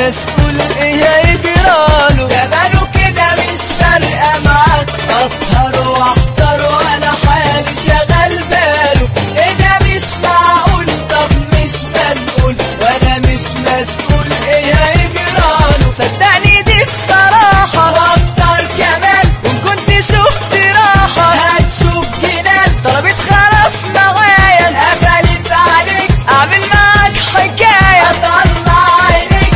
مسؤول ايه هيجراله ده باله كده مش فارقة معاه اسهر واحضر وانا حالي شغال باله ايه ده مش معقول طب مش منقول وانا مش مسؤول ايه هيجراله صدقني دي الصراحة واكتر كمان وان كنت شفت راحة هتشوف جنان طلبت خلاص معايا قفلت عليك اعمل معاك حكاية اطلع عينيك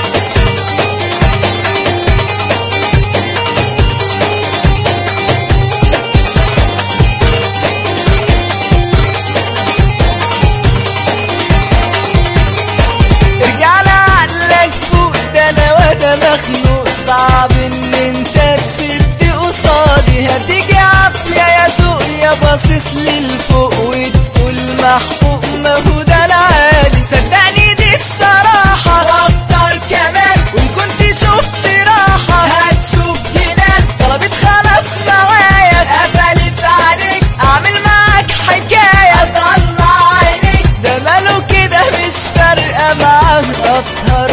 ارجع لعقلك فوق ده انا وانا مخنوق صعب ان انت تسد قصادي هتيجي عافية يا سوق يا باصص للفوق وتقول محقوق ما هو ده العادي صدقني دي الصراحة واكتر كمان وان كنت شفت راحة هتشوف جنان طلبت خلاص معايا قفلت عليك اعمل معاك حكاية اطلع عينيك ده ماله كده مش فارقة معاه اسهر